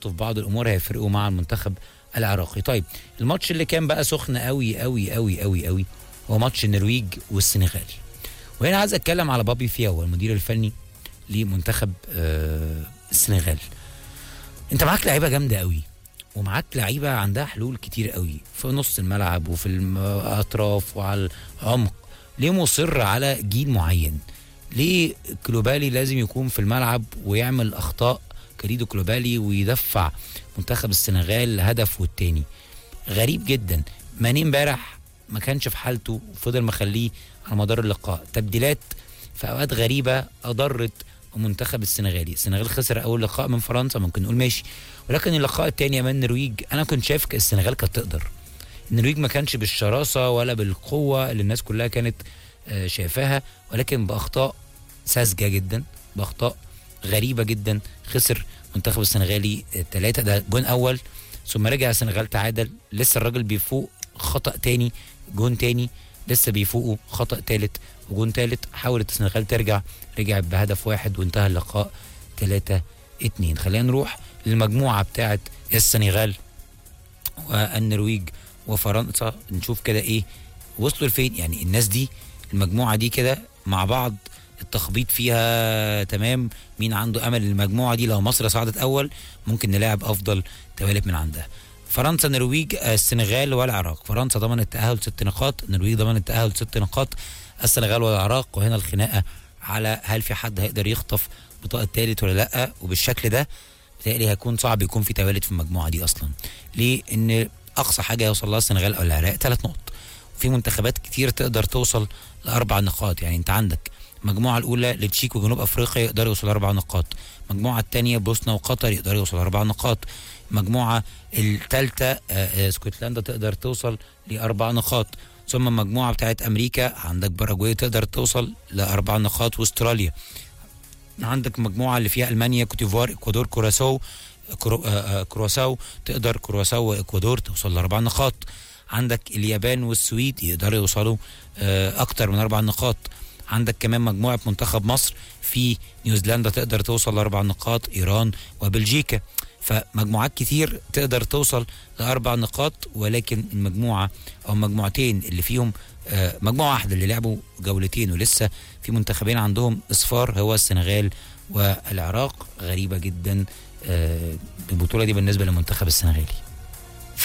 في بعض الامور هيفرقوا مع المنتخب العراقي طيب الماتش اللي كان بقى سخن قوي قوي قوي قوي قوي هو ماتش النرويج والسنغال وهنا عايز اتكلم على بابي فياو المدير الفني لمنتخب آه السنغال انت معاك لعيبه جامده قوي ومعاك لعيبه عندها حلول كتير قوي في نص الملعب وفي الاطراف وعلى العمق ليه مصر على جيل معين ليه كلوبالي لازم يكون في الملعب ويعمل اخطاء كريدو كلوبالي ويدفع منتخب السنغال هدف والتاني غريب جدا ماني امبارح ما كانش في حالته وفضل مخليه على مدار اللقاء تبديلات في اوقات غريبه اضرت المنتخب السنغالي السنغال خسر اول لقاء من فرنسا ممكن نقول ماشي ولكن اللقاء الثاني امام النرويج انا كنت شايف السنغال كانت تقدر النرويج ما كانش بالشراسه ولا بالقوه اللي الناس كلها كانت آه، شايفاها ولكن باخطاء ساذجه جدا باخطاء غريبه جدا خسر منتخب السنغالي ثلاثة ده جون اول ثم رجع السنغال تعادل لسه الراجل بيفوق خطا تاني جون تاني لسه بيفوقوا خطا ثالث وجون ثالث حاولت السنغال ترجع رجعت بهدف واحد وانتهى اللقاء 3 2 خلينا نروح للمجموعه بتاعه السنغال والنرويج وفرنسا نشوف كده ايه وصلوا لفين يعني الناس دي المجموعه دي كده مع بعض التخبيط فيها تمام مين عنده امل المجموعه دي لو مصر صعدت اول ممكن نلاعب افضل توالف من عندها فرنسا النرويج السنغال والعراق فرنسا ضمن التاهل ست نقاط النرويج ضمن التاهل ست نقاط السنغال والعراق وهنا الخناقه على هل في حد هيقدر يخطف بطاقه الثالث ولا لا وبالشكل ده بتهيألي هيكون صعب يكون في توالد في المجموعه دي اصلا ليه ان اقصى حاجه يوصل لها السنغال او العراق ثلاث نقط في منتخبات كتير تقدر توصل لاربع نقاط يعني انت عندك المجموعه الاولى لتشيك وجنوب افريقيا يقدروا يوصلوا اربع نقاط المجموعه الثانيه بوسنا وقطر يقدروا يوصلوا اربع نقاط المجموعه الثالثه اسكتلندا تقدر توصل لاربع نقاط ثم المجموعه بتاعت امريكا عندك باراجواي تقدر توصل لاربع نقاط واستراليا عندك مجموعه اللي فيها المانيا كوتيفوار اكوادور كوراساو كرو... آه كرواساو تقدر كرواساو واكوادور توصل لاربع نقاط عندك اليابان والسويد يقدروا يوصلوا آه اكتر من اربع نقاط عندك كمان مجموعه منتخب مصر في نيوزيلندا تقدر توصل لاربع نقاط ايران وبلجيكا فمجموعات كتير تقدر توصل لاربع نقاط ولكن المجموعه او مجموعتين اللي فيهم آه مجموعه واحده اللي لعبوا جولتين ولسه في منتخبين عندهم اصفار هو السنغال والعراق غريبه جدا آه البطوله دي بالنسبه للمنتخب السنغالي